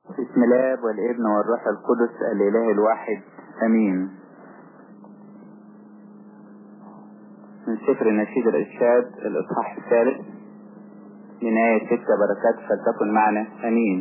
بسم الله والابن والروح القدس الاله الواحد امين من سفر نشيد الارشاد الاصحاح الثالث من آية ستة بركات فلتكن معنا امين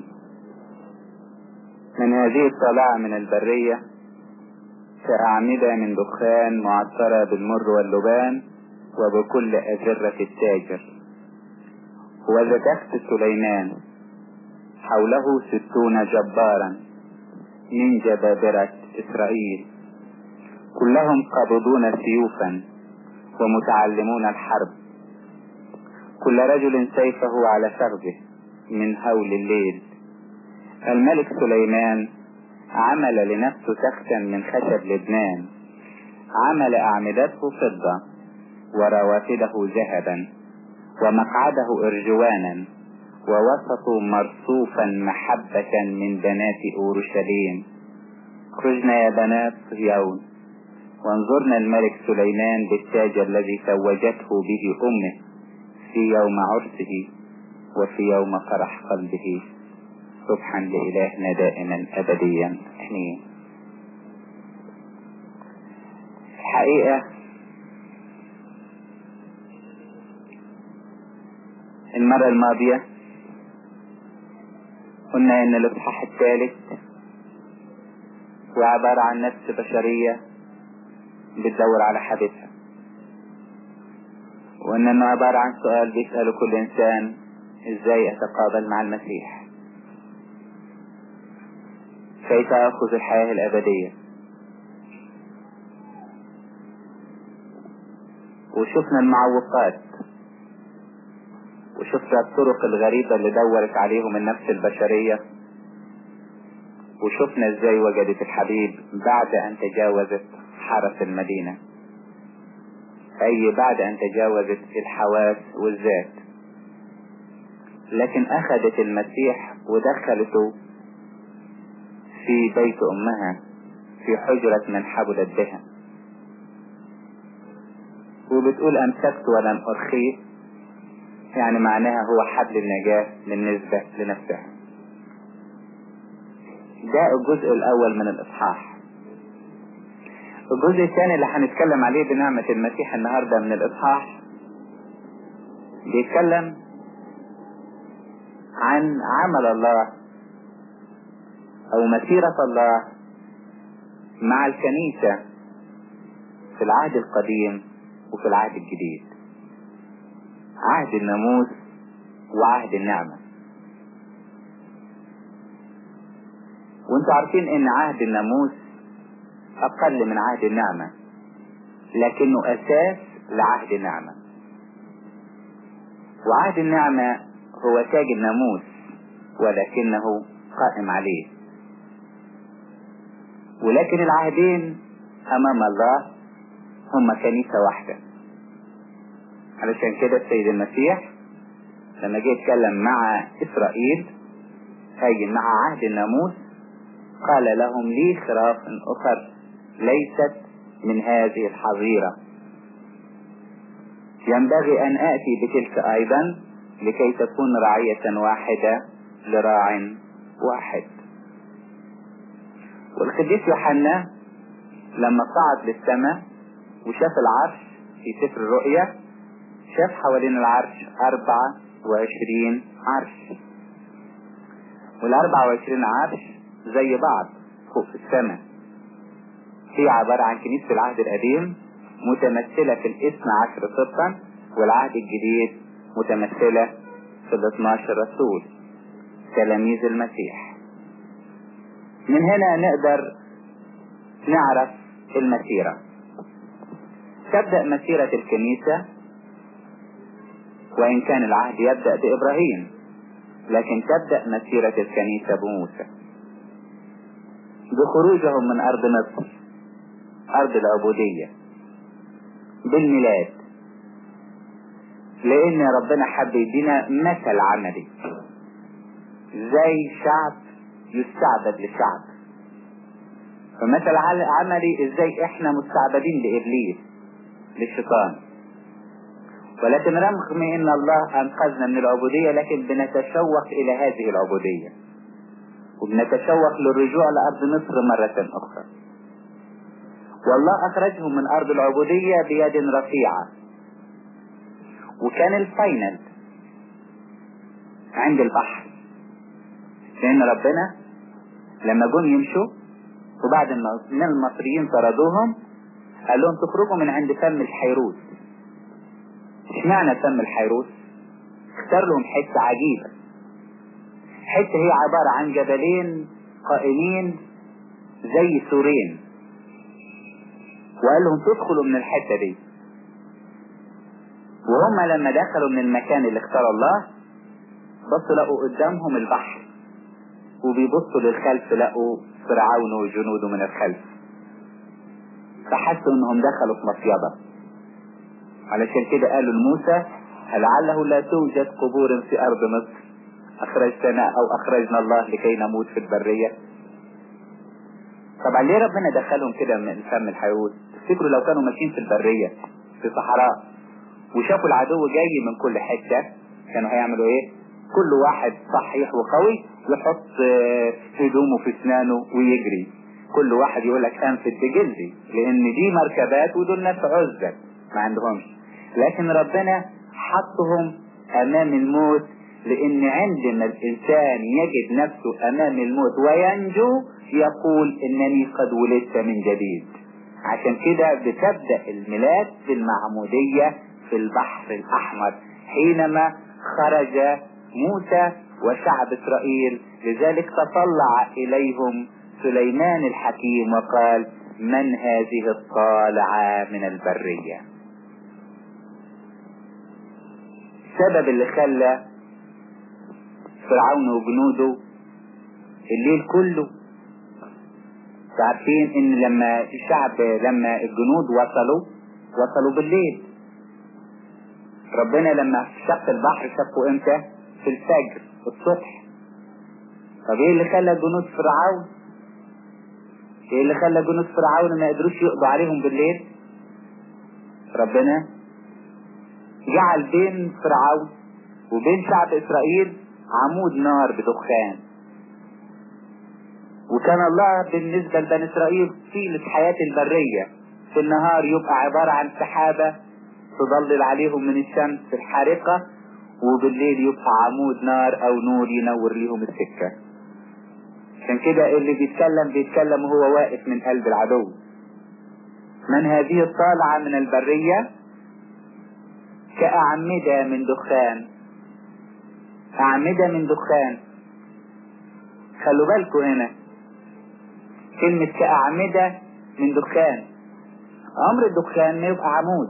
من هذه الطالعة من البرية كأعمدة من دخان معطرة بالمر واللبان وبكل أزرة التاجر وزكفت سليمان حوله ستون جبارا من جبابرة إسرائيل كلهم قابضون سيوفا ومتعلمون الحرب كل رجل سيفه على فخذه من هول الليل الملك سليمان عمل لنفسه تختا من خشب لبنان عمل أعمدته فضة وروافده ذهبا ومقعده أرجوانا ووسطه مرصوفا محبة من بنات أورشليم خرجنا يا بنات صهيون وانظرنا الملك سليمان بالتاج الذي توجته به أمه في يوم عرسه وفي يوم فرح قلبه سبحا لإلهنا دائما أبديا امين الحقيقة المرة الماضية قلنا ان الاصحاح الثالث هو عبارة عن نفس بشرية بتدور على حبيبها وان انه عبارة عن سؤال بيسأله كل انسان ازاي اتقابل مع المسيح كيف اخذ الحياة الابدية وشفنا المعوقات وشفنا الطرق الغريبة اللي دورت عليهم النفس البشرية وشفنا ازاي وجدت الحبيب بعد ان تجاوزت حرس المدينة اي بعد ان تجاوزت الحواس والذات لكن اخذت المسيح ودخلته في بيت امها في حجرة من حبلت بها وبتقول امسكت ولم ارخيه يعني معناها هو حبل النجاة بالنسبة لنفسها ده الجزء الأول من الإصحاح الجزء الثاني اللي هنتكلم عليه بنعمة المسيح النهاردة من الإصحاح بيتكلم عن عمل الله أو مسيرة الله مع الكنيسة في العهد القديم وفي العهد الجديد عهد الناموس وعهد النعمة وانتوا عارفين ان عهد الناموس اقل من عهد النعمة لكنه اساس لعهد النعمة وعهد النعمة هو تاج الناموس ولكنه قائم عليه ولكن العهدين امام الله هما كنيسة واحدة علشان كده السيد المسيح لما جه يتكلم مع اسرائيل اي مع عهد الناموس قال لهم لي خراف اخر ليست من هذه الحظيرة ينبغي ان اتي بتلك ايضا لكي تكون رعية واحدة لراع واحد والقديس يوحنا لما صعد للسماء وشاف العرش في سفر الرؤيا شاف حوالين العرش أربعة وعشرين عرش والأربعة وعشرين عرش زي بعض فوق في السماء هي عبارة عن كنيسة العهد القديم متمثلة في الاثنى عشر سبطا والعهد الجديد متمثلة في الاثناشر رسول تلاميذ المسيح من هنا نقدر نعرف المسيرة تبدأ مسيرة الكنيسة وإن كان العهد يبدأ بإبراهيم لكن تبدأ مسيرة الكنيسة بموسى بخروجهم من أرض مصر أرض العبودية بالميلاد لأن ربنا حب يدينا مثل عملي زي شعب يستعبد لشعب فمثل عملي ازاي احنا مستعبدين لإبليس للشيطان ولكن رغم ان الله انقذنا من العبودية لكن بنتشوق الى هذه العبودية وبنتشوق للرجوع لأرض مصر مرة أخرى والله أخرجهم من أرض العبودية بيد رفيعة وكان الفاينل عند البحر لأن ربنا لما جم يمشوا وبعد ما المصريين طردوهم قال لهم تخرجوا من عند فم الحيروت اشمعنى فم الحيروت اختار لهم حتة عجيبة حتة هي عبارة عن جبلين قائمين زي سورين وقال لهم تدخلوا من الحتة دي وهم لما دخلوا من المكان اللي اختار الله بصوا لقوا قدامهم البحر وبيبصوا للخلف لقوا فرعون وجنوده من الخلف فحسوا انهم دخلوا في مصيبة علشان كده قالوا لموسى لعله لا توجد قبور في ارض مصر اخرجتنا او اخرجنا الله لكي نموت في البرية طبعا ليه ربنا دخلهم كده من فم الحيوت تفتكروا لو كانوا ماشيين في البرية في صحراء وشافوا العدو جاي من كل حتة كانوا هيعملوا ايه كل واحد صحيح وقوي يحط هدومه في اسنانه ويجري كل واحد يقول لك انفد بجلدي لان دي مركبات ودول ناس عزة ما عندهمش لكن ربنا حطهم امام الموت لان عندما الانسان يجد نفسه امام الموت وينجو يقول انني قد ولدت من جديد عشان كده بتبدأ الميلاد بالمعمودية في البحر الاحمر حينما خرج موسى وشعب اسرائيل لذلك تطلع اليهم سليمان الحكيم وقال من هذه الطالعة من البرية السبب اللي خلى فرعون وجنوده الليل كله عارفين ان لما الشعب لما الجنود وصلوا وصلوا بالليل ربنا لما شق البحر شقه امتى في الفجر الصبح طب ايه اللي خلى جنود فرعون ايه اللي خلى جنود فرعون ما قدروش يقضوا عليهم بالليل ربنا جعل بين فرعون وبين شعب اسرائيل عمود نار بدخان وكان الله بالنسبة لبني اسرائيل طيلة حياة البرية في النهار يبقى عبارة عن سحابة تضلل عليهم من الشمس الحارقة وبالليل يبقى عمود نار او نور ينور ليهم السكة عشان كده اللي بيتكلم بيتكلم وهو واقف من قلب العدو من هذه الطالعة من البرية كأعمدة من دخان أعمدة من دخان خلوا بالكم هنا كلمة كأعمدة من دخان أمر الدخان ما يبقى عمود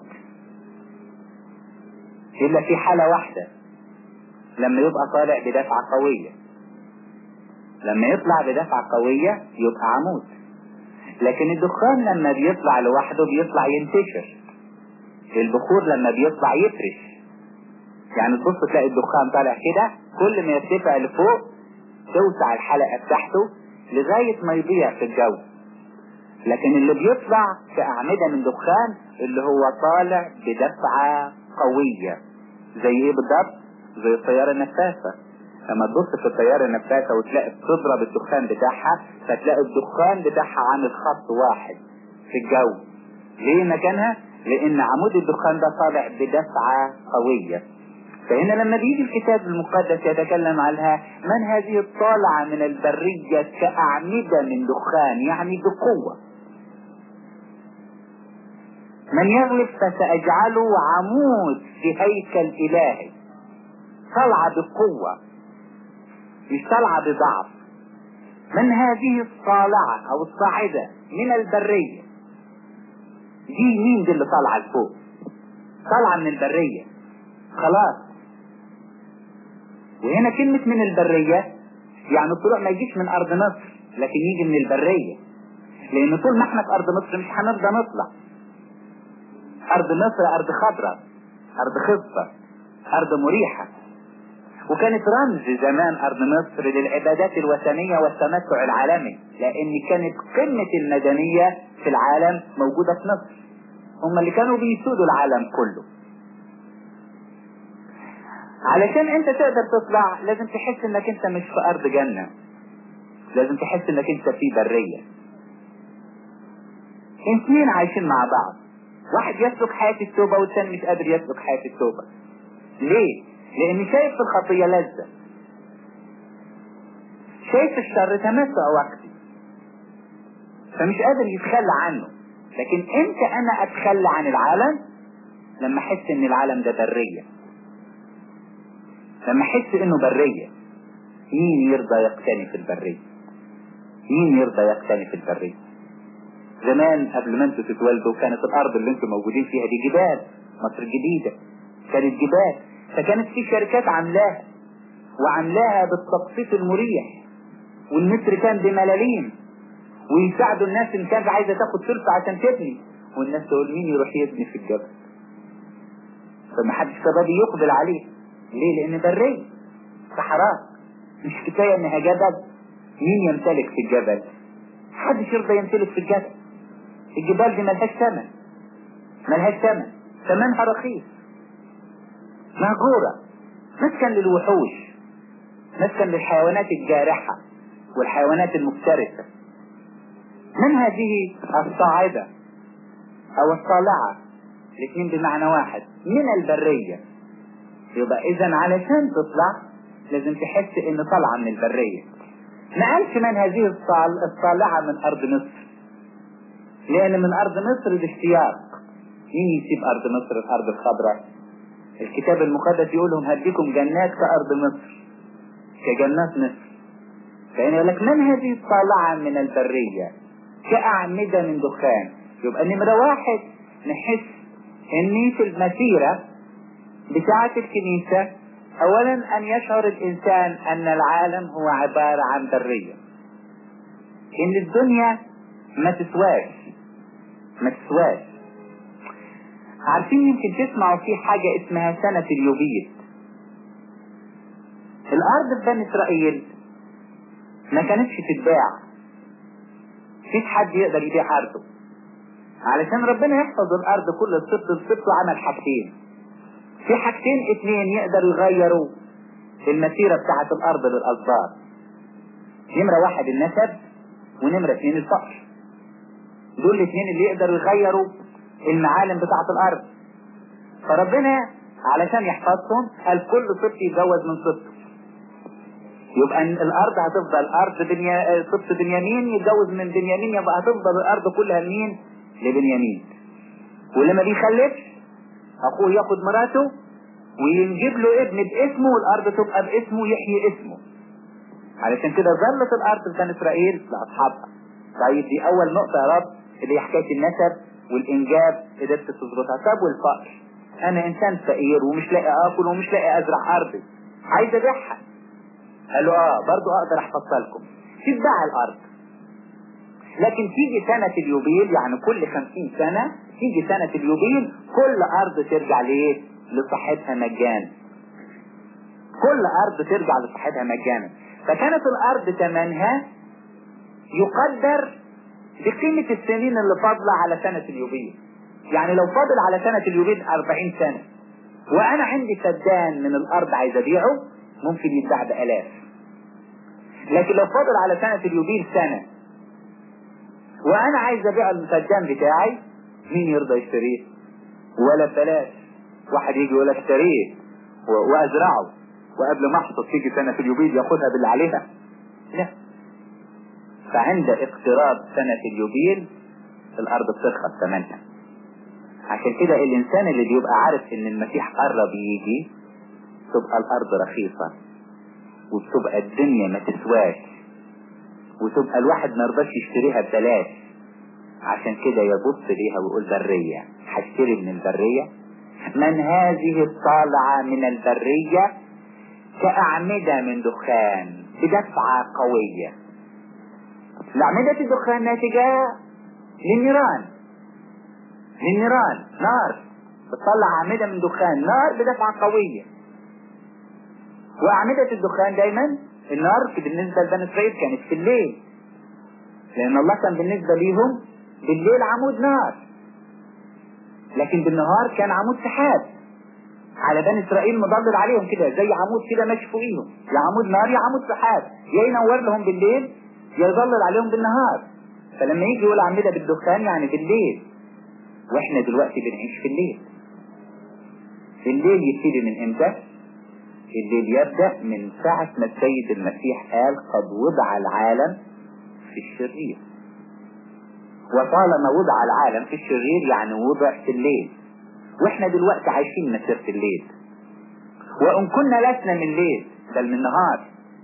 إلا في حالة واحدة لما يبقى طالع بدفعة قوية لما يطلع بدفعة قوية يبقى عمود لكن الدخان لما بيطلع لوحده بيطلع ينتشر البخور لما بيطلع يفرش يعني تبص تلاقي الدخان طالع كده كل ما يرتفع لفوق توسع الحلقة بتاعته لغاية ما يضيع في الجو لكن اللي بيطلع في أعمدة من دخان اللي هو طالع بدفعة قوية زي ايه بالضبط زي الطيارة النفاثة لما تبص في الطيارة النفاثة وتلاقي تضرب الدخان بتاعها فتلاقي الدخان بتاعها عامل خط واحد في الجو ليه مكانها لان عمود الدخان ده طالع بدفعة قوية فهنا لما بيجي الكتاب المقدس يتكلم عنها من هذه الطالعة من البرية كأعمدة من دخان يعني بقوة من يغلب فسأجعله عمود في هيكل إلهي طلعة بقوة مش طلعة بضعف من هذه الطالعة أو الصاعدة من البرية دي مين دي اللي طالعة لفوق طالعة من البرية خلاص وهنا كلمة من البرية يعني الطلوع ما يجيش من أرض مصر لكن يجي من البرية لأن طول ما احنا في أرض مصر مش هنرضى نطلع أرض مصر أرض خضراء أرض خصبة أرض مريحة وكانت رمز زمان أرض مصر للعبادات الوثنية والتمتع العالمي لأن كانت قمة المدنية في العالم موجودة في مصر هم اللي كانوا بيسودوا العالم كله علشان انت تقدر تطلع لازم تحس انك انت مش في ارض جنة لازم تحس انك انت في برية اثنين عايشين مع بعض واحد يسلك حياة التوبة والثاني مش قادر يسلك حياة التوبة ليه؟ لان شايف في الخطية لذة شايف الشر تمتع وقتي فمش قادر يتخلى عنه لكن امتى انا اتخلى عن العالم لما احس ان العالم ده برية لما احس انه برية مين يرضى يقتني في البرية مين يرضى يقتني في البرية زمان قبل ما انتوا تتولدوا كانت الارض اللي انتوا موجودين فيها دي جبال مصر الجديدة كانت جبال فكانت في شركات عاملاها وعاملاها بالتقسيط المريح والمتر كان بملاليم ويساعدوا الناس ان كانت عايزه تاخد سلفة عشان تبني والناس تقول مين يروح يبني في الجبل فما حدش فضل يقبل عليه ليه لان برية صحراء مش كفايه انها جبل مين يمتلك في الجبل محدش يرضى يمتلك في الجبل الجبال دي ملهاش ثمن ملهاش ثمن ثمنها رخيص مهجورة مسكن للوحوش مسكن للحيوانات الجارحة والحيوانات المفترسة من هذه الصاعدة او الصالعة الاثنين بمعنى واحد من البرية يبقى اذا علشان تطلع لازم تحس ان طالعة من البرية ما قالش من هذه الصالعة من ارض مصر لان من ارض مصر ده اشتياق مين يسيب ارض مصر الارض الخضراء الكتاب المقدس يقول لهم هديكم جنات كارض مصر كجنات مصر فإن يقول لك من هذه الطالعة من البرية كأعمدة من دخان يبقى نمرة واحد نحس ان في المسيرة بتاعة الكنيسة اولا ان يشعر الانسان ان العالم هو عبارة عن برية ان الدنيا ما تسواش ما تسواش عارفين يمكن تسمعوا في حاجة اسمها سنة اليوبيل الارض في بني اسرائيل ما كانتش تتباع مفيش حد يقدر يبيع ارضه علشان ربنا يحفظ الارض كل السبت السبت وعمل حاجتين في حاجتين اتنين يقدروا يغيروا المسيرة بتاعة الارض للاسبار نمرة واحد النسب ونمرة اتنين الفقر دول الاثنين اللي يقدروا يغيروا المعالم بتاعة الارض فربنا علشان يحفظهم قال كل سبت يتجوز من سبت يبقى الارض هتفضل ارض بنيا سبت بنيامين يتجوز من بنيامين يبقى هتفضل الارض كلها لمين لبنيامين واللي ما بيخلفش اخوه ياخد مراته وينجب له ابن باسمه والارض تبقى باسمه يحيي اسمه علشان كده ظلت الارض بتاع اسرائيل لاصحابها طيب دي اول نقطة يا رب اللي هي حكاية النسب والانجاب قدرت تظبطها طب والفقر انا انسان فقير ومش لاقي اكل ومش لاقي ازرع ارضي عايز ابيعها قال له اه برضو اقدر احفظها لكم تتباع الارض لكن تيجي سنة اليوبيل يعني كل خمسين سنة تيجي سنة اليوبيل كل ارض ترجع لايه لصحتها مجانا كل ارض ترجع لصحتها مجانا فكانت الارض ثمنها يقدر بقيمة السنين اللي فاضلة على سنة اليوبيل يعني لو فاضل على سنة اليوبيل 40 سنة وانا عندي فدان من الارض عايز ابيعه ممكن يتباع بالاف لكن لو فاضل على سنة اليوبيل سنة وانا عايز ابيع الفدان بتاعي مين يرضى يشتريه ولا بلاش واحد يجي يقول اشتريه وازرعه وقبل ما احصد تيجي سنة اليوبيل ياخدها باللي عليها لا فعند اقتراب سنة اليوبيل الارض بترخص ثمنها عشان كده الانسان اللي بيبقى عارف ان المسيح قرب يجي تبقى الارض رخيصة وبتبقى الدنيا ما تسواش وتبقى الواحد ما يرضاش يشتريها ببلاش عشان كده يبص ليها ويقول برية هشتري من البرية من هذه الطالعة من البرية كأعمدة من دخان بدفعة قوية الأعمدة الدخان ناتجة للنيران للنيران نار بتطلع أعمدة من دخان نار بدفعة قوية وأعمدة الدخان دايما النار بالنسبة لبني إسرائيل كانت في الليل لأن الله كان بالنسبة ليهم بالليل عمود نار لكن بالنهار كان عمود سحاب على بني إسرائيل مضلل عليهم كده زي عمود كده ماشي فوقيهم يا عمود نار يا عمود سحاب يا ينور لهم بالليل يا يظلل عليهم بالنهار فلما يجي يقول أعمدة بالدخان يعني بالليل واحنا دلوقتي بنعيش في الليل الليل يبتدي من امتى الليل يبدأ من ساعة ما السيد المسيح قال قد وضع العالم في الشرير وطالما وضع العالم في الشرير يعني وضع في الليل واحنا دلوقتي عايشين مسيرة الليل وان كنا لسنا من الليل بل من النهار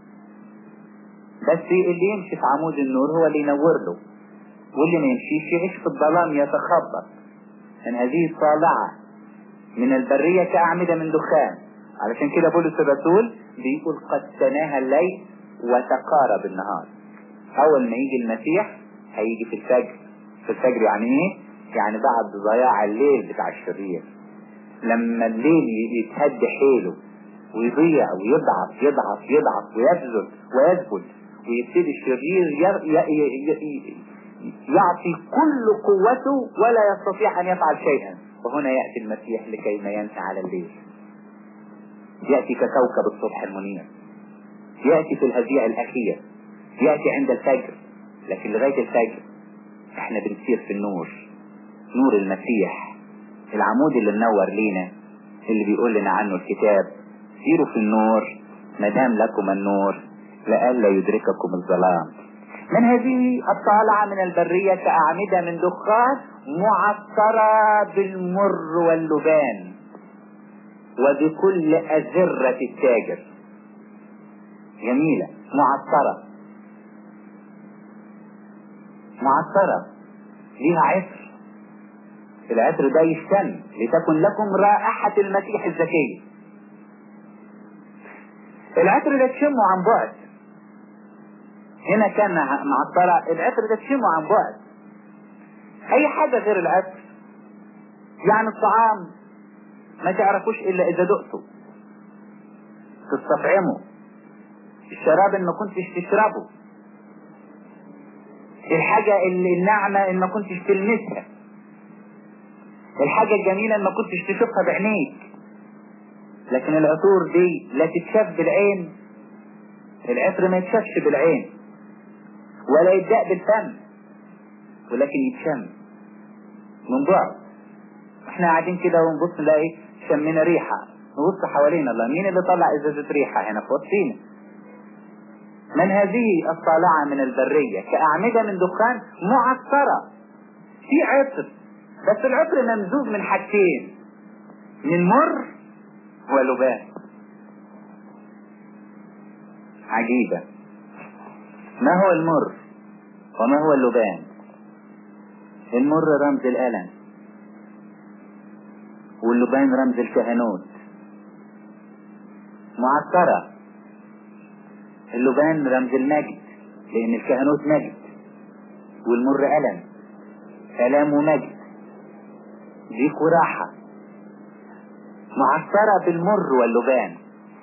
بس اللي يمشي في عمود النور هو اللي ينور له واللي ما يمشيش يعيش في الظلام يتخبط من هذه الطالعة من البرية كأعمدة من دخان علشان كده بولس الرسول بيقول قد تناهى الليل وتقارب النهار اول ما يجي المسيح هيجي في الفجر في الفجر يعني ايه يعني بعد ضياع الليل بتاع الشرير لما الليل يتهد حيله ويضيع ويضعف يضعف يضعف ويبذل ويذبل ويبتدي الشرير يعطي كل قوته ولا يستطيع ان يفعل شيئا وهنا يأتي المسيح لكي ما ينسى على الليل يأتي ككوكب الصبح المنير يأتي في الهزيع الأخير يأتي عند الفجر لكن لغاية الفجر احنا بنسير في النور نور المسيح العمود اللي منور لينا اللي بيقول لنا عنه الكتاب سيروا في النور ما دام لكم النور لئلا يدرككم الظلام من هذه الطالعة من البرية كأعمدة من دخان معطرة بالمر واللبان وبكل أزرة التاجر جميلة معطرة معطرة ليها عطر العطر ده يشتم لتكن لكم رائحة المسيح الزكية العطر ده تشمه عن بعد هنا كان معطرة العطر ده تشمه عن بعد اي حاجة غير العطر يعني الطعام ما تعرفوش الا اذا دقته تستطعمه الشراب ان ما كنتش تشربه الحاجة اللي الناعمة ان ما كنتش تلمسها الحاجة الجميلة ان ما كنتش تشوفها بعينيك لكن العطور دي لا تتشاف بالعين العطر ما يتشافش بالعين ولا يتداء بالفم ولكن يتشم من بعد احنا قاعدين كده ونبص نلاقي شمينا ريحة نبص حوالينا الله مين اللي طلع ازازة ريحة هنا في وسطينا من هذه الطالعة من البرية كأعمدة من دخان معطرة في عطر بس العطر ممزوج من حاجتين من مر ولبان عجيبة ما هو المر وما هو اللبان المر رمز الألم واللبان رمز الكهنوت معطرة اللبان رمز المجد لأن الكهنوت مجد والمر ألم ألام ومجد ضيق وراحة معطرة بالمر واللبان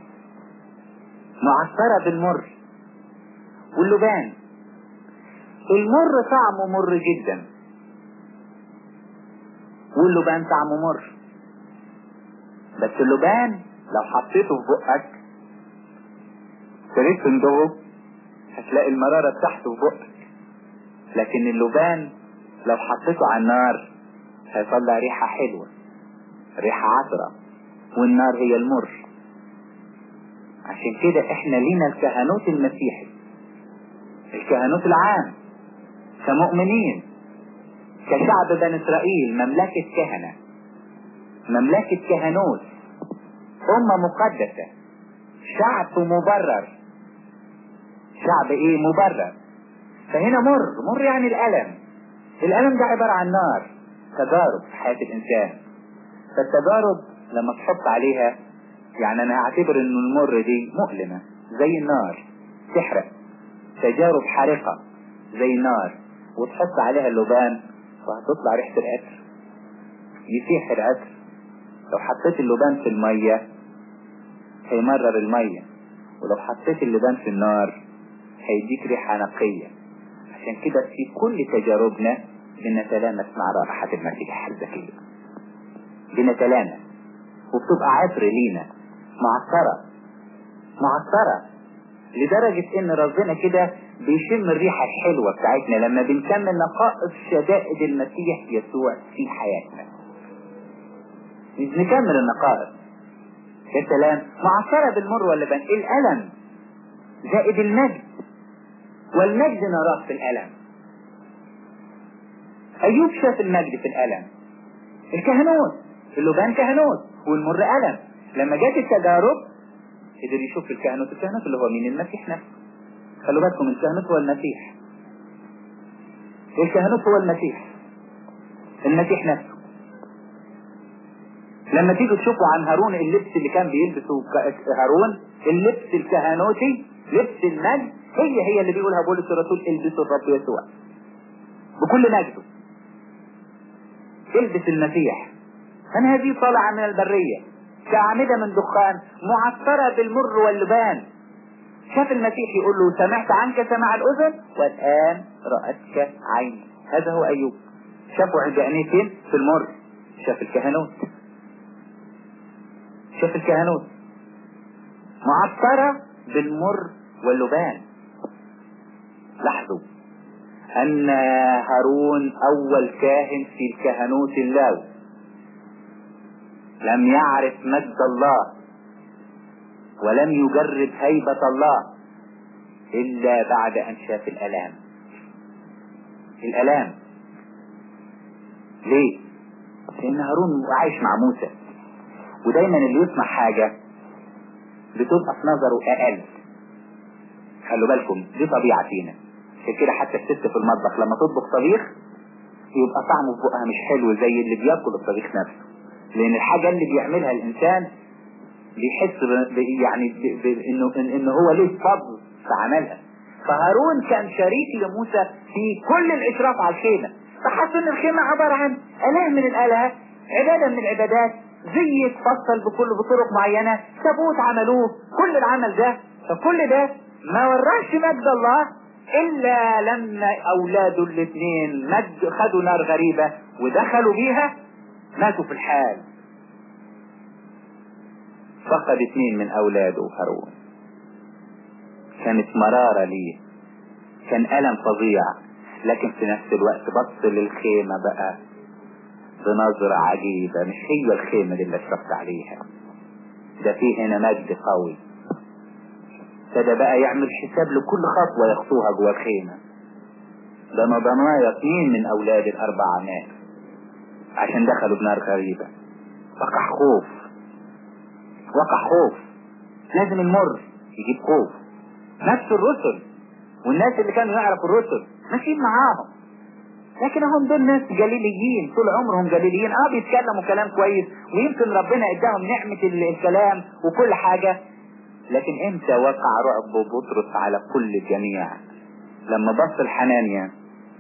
معطرة بالمر واللبان المر طعمه مر جدا واللبان طعمه مر بس اللبان لو حطيته في بقك تريد تندغه هتلاقي المرارة بتاعته في بقك لكن اللبان لو حطيته على النار هيطلع ريحة حلوة ريحة عطرة والنار هي المر عشان كده احنا لينا الكهنوت المسيحي الكهنوت العام كمؤمنين كشعب بني اسرائيل مملكة كهنة مملكة كهنوت أمة مقدسة شعب مبرر شعب ايه مبرر فهنا مر مر يعني الألم الألم ده عبارة عن نار تجارب في حياة الإنسان فالتجارب لما تحط عليها يعني أنا أعتبر إنه المر دي مؤلمة زي النار تحرق تجارب حارقة زي النار وتحط عليها اللبان وهتطلع ريحة العطر يسيح العطر لو حطيت اللبان في المية هيمرر المية ولو حطيت اللبان في النار هيديك ريحة نقية عشان كده في كل تجاربنا بنتلامس مع رائحة المسيح الزكية بنتلامس وبتبقى عطر لينا معطرة معطرة لدرجة ان ربنا كده بيشم الريحة الحلوة بتاعتنا لما بنكمل نقائص شدائد المسيح يسوع في حياتنا مش نكمل النقائص يا سلام معصرة بالمر ولا بان الألم زائد المجد والمجد نراه في الألم أيوب شاف المجد في الألم الكهنوت اللبان كهنوت والمر ألم لما جت التجارب قدر يشوف الكهنوت الكهنوت اللي هو مين المسيح نفسه خلوا بالكم الكهنوت هو المسيح الكهنوت هو المسيح المسيح نفسه لما تيجوا تشوفوا عن هارون اللبس اللي كان بيلبسه هارون اللبس الكهنوتي لبس المجد هي هي اللي بيقولها بولس الرسول البسوا الرب يسوع بكل مجده البس المسيح من هذه طالعة من البرية كأعمدة من دخان معطرة بالمر واللبان شاف المسيح يقول له سمعت عنك سمع الأذن والآن رأتك عيني هذا هو أيوب شافوا عند عينيه فين في المر شاف الكهنوت شاف الكهنوت معطرة بالمر واللبان لاحظوا أن هارون أول كاهن في الكهنوت اللاوي لم يعرف مجد الله ولم يجرب هيبة الله إلا بعد أن شاف الألام الألام ليه؟ لأن هارون عايش مع موسى ودايما اللي يسمع حاجة بتبقى في نظره أقل خلوا بالكم دي طبيعة فينا عشان كده حتى الست في المطبخ لما تطبخ طبيخ يبقى طعمه في بقها مش حلو زي اللي بياكل الطبيخ نفسه لان الحاجة اللي بيعملها الانسان بيحس ب... يعني ب... ب... انه إن... إن هو ليه فضل في عملها فهارون كان شريك لموسى في كل الاشراف على الخيمة فحس ان الخيمة عبارة عن اله من الالهة عبادة من العبادات زي يتفصل بكل بطرق معينة تابوت عملوه كل العمل ده فكل ده ما وراش مجد الله الا لما اولاده الاثنين مد خدوا نار غريبة ودخلوا بيها ماتوا في الحال فقد اثنين من اولاده هارون كانت مرارة ليه كان ألم فظيع لكن في نفس الوقت بص للخيمة بقى بنظرة عجيبة مش هي الخيمة اللي اشرفت عليها ده فيه هنا مجد قوي ابتدى بقى يعمل حساب لكل خطوة يخطوها جوه الخيمة ده انا ضنايا اثنين من اولاد الاربع مات عشان دخلوا بنار غريبة وقع خوف وقع خوف لازم المر يجيب خوف نفس الرسل والناس اللي كانوا يعرفوا الرسل ماشيين معاهم لكن هم دول ناس جليليين طول عمرهم جليليين اه بيتكلموا كلام كويس ويمكن ربنا اداهم نعمة الكلام وكل حاجة لكن امتى وقع رعب بطرس على كل الجميع لما بص الحنانيا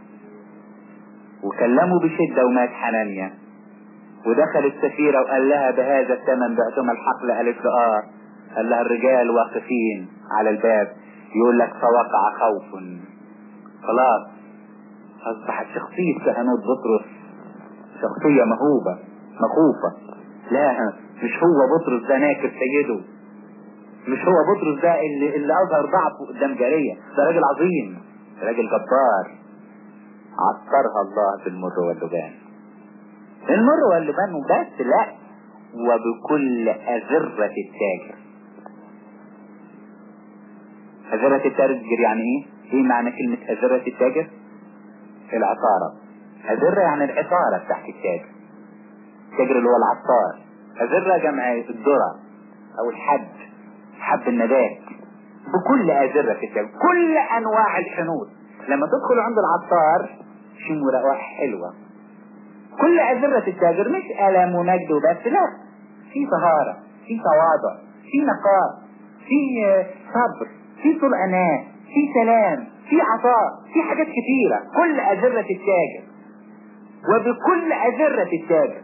وكلموا بشدة ومات حنانيا ودخل السفيرة وقال لها بهذا الثمن بعتم الحقل قالت له اه قال لها الرجال واقفين على الباب يقول لك فوقع خوف خلاص اصبحت شخصية كهنوت بطرس شخصية مهوبة مخوفة لا مش هو بطرس ده ناكر سيده مش هو بطرس ده اللي, اللي اظهر ضعفه قدام جارية ده راجل عظيم راجل جبار عطرها الله بالمر واللبان المر واللبان بس لا وبكل أذرة التاجر أذرة التاجر يعني ايه؟ ايه معنى كلمة أذرة التاجر؟ العطارة أذرة يعني العطارة تحت التاجر التاجر اللي هو العطار أذرة جمع الذرة أو الحب حب النبات بكل أذرة التاجر كل أنواع الحنوط لما تدخل عند العطار شموا روائح حلوة كل أذرة التاجر مش ألم ومجد وبس لا في طهارة في تواضع في نقاء في صبر في طول أناة في سلام في عطاء في حاجات كتيرة كل أذرة التاجر وبكل أذرة التاجر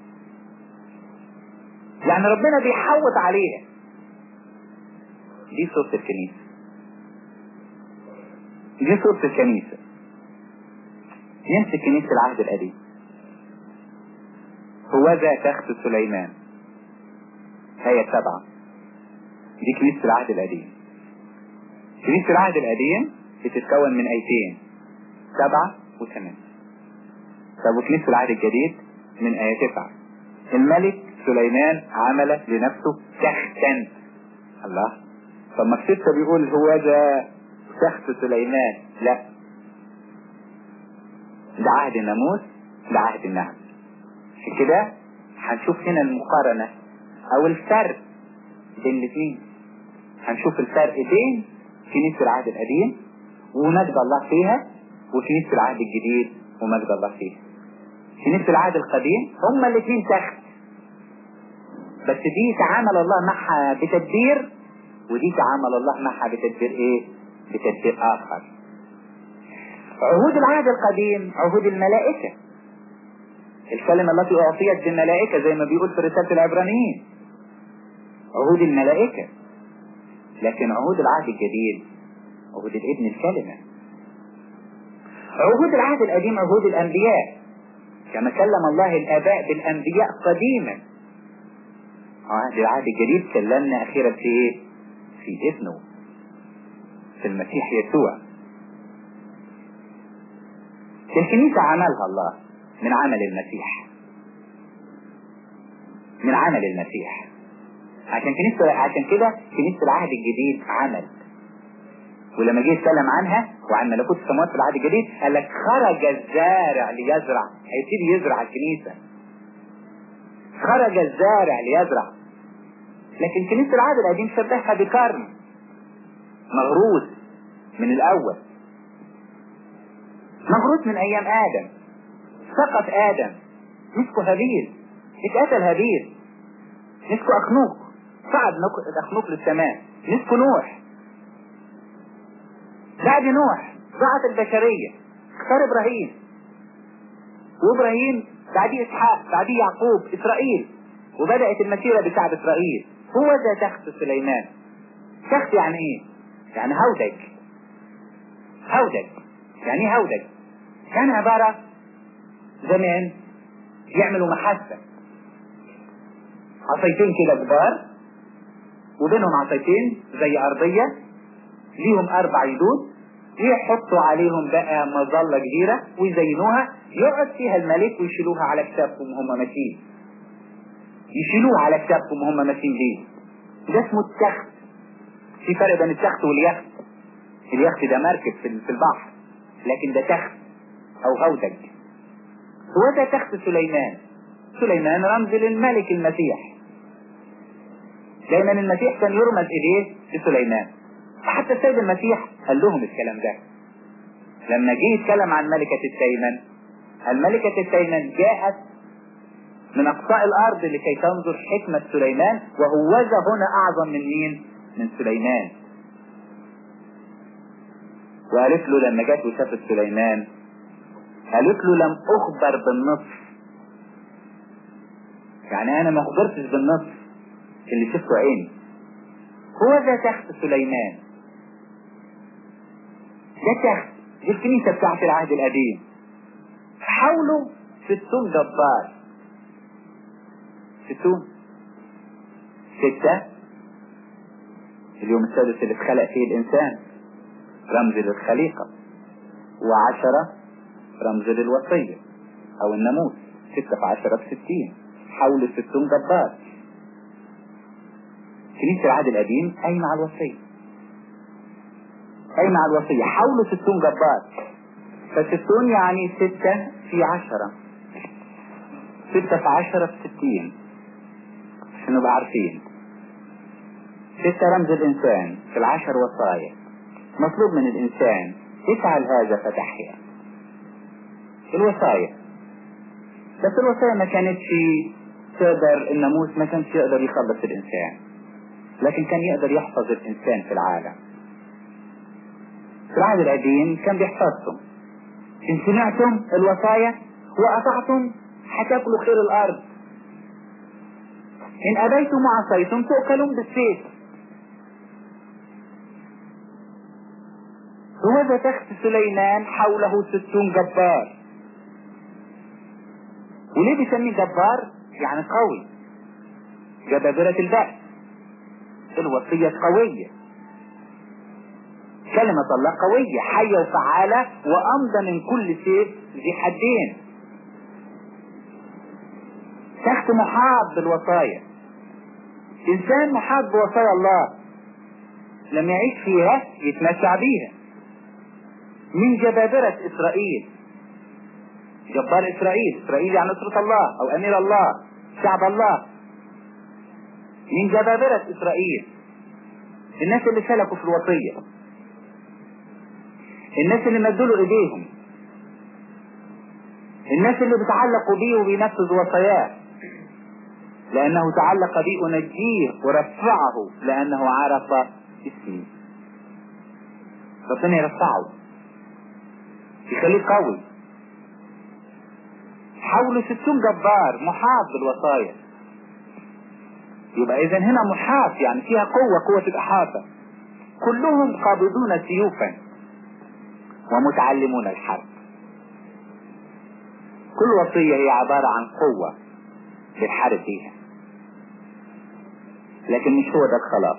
يعني ربنا بيحوط عليها دي صورة الكنيسة دي صورة الكنيسة يمسك كنيسة العهد القديم هو ذا تخت سليمان هي سبعة دي كنيسة العهد القديم كنيسة العهد القديم بتتكون من ايتين سبعة وثمانية طب وكنيسة العهد الجديد من آية تسعة الملك سليمان عمل لنفسه تختا الله طب ما الستة بيقول هو ده تخت سليمان لا ده عهد الناموس ده عهد النعم عشان كده هنشوف هنا المقارنة او الفرق بين الاثنين هنشوف الفرق بين كنيسة العهد القديم ومجد الله فيها وكنيسة العهد الجديد ومجد الله فيها كنيسة العهد القديم هما الاثنين تخت بس دي تعامل الله معها بتدبير ودي تعامل الله معها بتدبير ايه بتدبير اخر عهود العهد القديم عهود الملائكة الكلمة التي اعطيت بالملائكة زي ما بيقول في رسالة العبرانيين عهود الملائكة لكن عهود العهد الجديد عهود الابن الكلمة عهود العهد القديم عهود الانبياء كما كلم الله الاباء بالانبياء قديما عهد العهد الجديد كلمنا اخيرا في ايه في ابنه في المسيح يسوع الكنيسة عملها الله من عمل المسيح من عمل المسيح عشان كنيسة عشان كده كنيسة العهد الجديد عمل ولما جه يتكلم عنها وعن ملكوت السماوات في العهد الجديد قال لك خرج الزارع ليزرع هيبتدي يزرع الكنيسة خرج الزارع ليزرع لكن كنيسة العهد القديم شبهها بكرم مغروس من الأول مغروس من أيام آدم سقط آدم مسكوا هابيل اتقتل هابيل مسكوا أخنوق صعد أخنوق للسماء مسكوا نوح بعد نوح ضاعت البشرية اختار إبراهيم وإبراهيم بعديه إسحاق بعديه يعقوب إسرائيل وبدأت المسيرة بشعب إسرائيل هو ده تخت سليمان تخت يعني ايه يعني هودج هودج يعني ايه هودج كان عبارة زمان يعملوا محسة عصايتين كده كبار وبينهم عصايتين زي أرضية ليهم أربع يدود يحطوا عليهم بقى مظلة كبيرة ويزينوها يقعد فيها الملك ويشيلوها على كتافهم وهم ماشيين يشيلوها على كتافهم وهم ماشيين بيه ده اسمه التخت في فرق بين التخت واليخت اليخت ده مركب في البحر لكن ده تخت او هودج هو ده تخت سليمان سليمان رمز للملك المسيح دايما المسيح كان يرمز اليه لسليمان حتى السيد المسيح قال لهم الكلام ده لما جه يتكلم عن ملكة التيمن الملكة التيمن جاءت من أقصاء الأرض لكي تنظر حكمة سليمان وهوذا هنا أعظم من مين؟ من سليمان وقالت له لما جت وشافت سليمان قالت له لم أخبر بالنصف يعني أنا ما أخبرتش بالنصف اللي شفته عيني هو ده تخت سليمان ده تخت دي الكنيسة بتاعت العهد القديم حوله ستون جبار ستون ستة اليوم السادس اللي اتخلق فيه الإنسان رمز للخليقة وعشرة رمز للوصية أو الناموس ستة في عشرة في ستين حول ستون جبار كنيسة العهد القديم أي مع الوصية أي مع الوصية حول ستون جبار فستون يعني ستة في عشرة ستة في عشرة في ستين عشان نبقى عارفين ستة رمز الإنسان في العشر وصايا مطلوب من الإنسان افعل هذا فتحيا الوصايا بس الوصايا ما كانتش تقدر الناموس ما كانش يقدر يخلص الإنسان لكن كان يقدر يحفظ الإنسان في العالم في العهد القديم كان بيحفظهم إن سمعتم الوصايا وأطعتم هتاكلوا خير الأرض إن أبيتم وعصيتم تؤكلون بالسيف هو ذا تخت سليمان حوله ستون جبار وليه بيسميه جبار يعني قوي جبابرة البأس الوصية قوية كلمة الله قوية حية وفعالة وأمضى من كل سيف ذي حدين تحت محاط بالوصايا إنسان محاط بوصايا الله لما يعيش فيها يتمتع بيها من جبابرة إسرائيل جبار إسرائيل إسرائيل يعني نصرة الله أو أمير الله شعب الله من جبابرة إسرائيل الناس اللي سلكوا في الوصية الناس اللي مدوا ايديهم الناس اللي بتعلقوا بيه وبينفذوا وصاياه لأنه تعلق بي أنجيه ورفعه لأنه عرف اسمي ربنا يرفعه يخليه قوي حوله ستون جبار محاط بالوصايا يبقى إذا هنا محاط يعني فيها قوة قوة الإحاطة كلهم قابضون سيوفا ومتعلمون الحرب كل وصية هي عبارة عن قوة للحرب بيها لكن مش هو ده الخلاص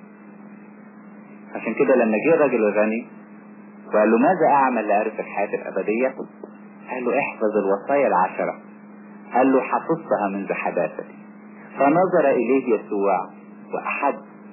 عشان كده لما جه الراجل الغني وقال له ماذا اعمل لارث الحياة الابدية قال له احفظ الوصايا العشرة قال له حفظتها منذ حداثتي فنظر اليه يسوع واحد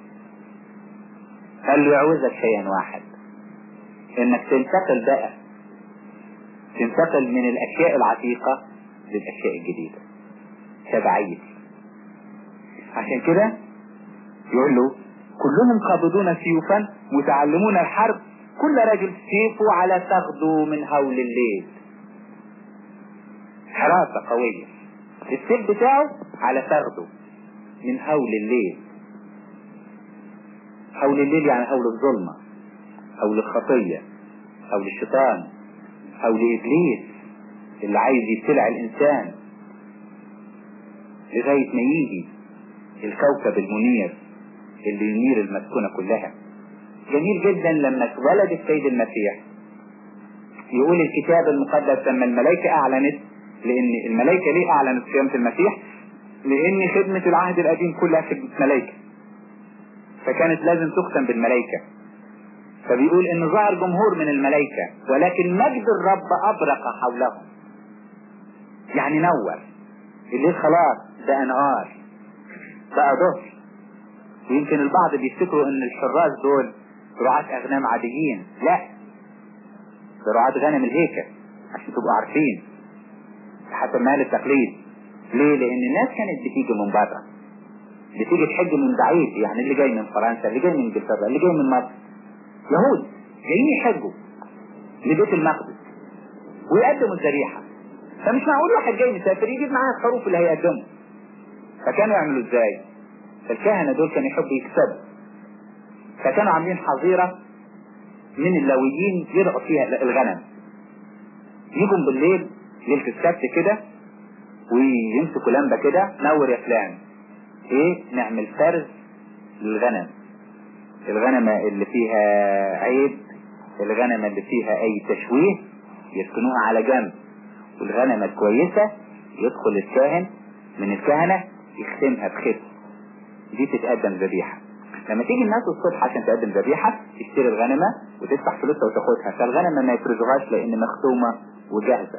قال له يعوزك شيئا واحد انك تنتقل بقى تنتقل من الاشياء العتيقة للاشياء الجديدة تبعيتي عشان كده يقول له كلهم قابضون سيوفا متعلمون الحرب كل راجل سيفه على تغدو من هول الليل حراسة قوية السيف بتاعه على تغدو من هول الليل هول الليل يعني هول الظلمة هول الخطية هول الشيطان هول إبليس اللي عايز يبتلع الإنسان لغاية ما يجي الكوكب المنير اللي ينير المسكونة كلها جميل جدا لما اتولد السيد المسيح يقول الكتاب المقدس لما الملائكة اعلنت لان الملائكة ليه اعلنت قيامة المسيح لان خدمة العهد القديم كلها خدمة ملائكة فكانت لازم تختم بالملائكة فبيقول ان ظهر جمهور من الملائكة ولكن مجد الرب ابرق حولهم يعني نور الليل خلاص بقى نهار بقى ظهر ويمكن البعض بيفتكروا ان الحراس دول رعاة اغنام عاديين لا ده رعاة غنم الهيكل عشان تبقوا عارفين حسب مال التقليد ليه لان الناس كانت بتيجي من بره بتيجي تحج من بعيد يعني اللي جاي من فرنسا اللي جاي من انجلترا اللي جاي من مصر يهود جايين يحجوا لبيت المقدس ويقدموا الذبيحه فمش معقول واحد جاي مسافر يجيب معاه الخروف اللي هيقدمه فكانوا يعملوا ازاي الكهنة دول كانوا يحبوا يكسبوا فكانوا عاملين حظيرة من اللاويين يرعوا فيها الغنم يجوا بالليل ليلة السبت كده ويمسكوا لمبة كده نور يا فلان ايه نعمل فرز للغنم الغنمة اللي فيها عيب الغنمة اللي فيها اي تشويه يسكنوها على جنب والغنمة الكويسة يدخل الكاهن من الكهنة يختمها بختم دي تتقدم ذبيحة لما تيجي الناس الصبح عشان تقدم ذبيحة تشتري الغنمة وتدفع فلوسها وتاخدها فالغنمة ما يفرزوهاش لان مختومة وجاهزة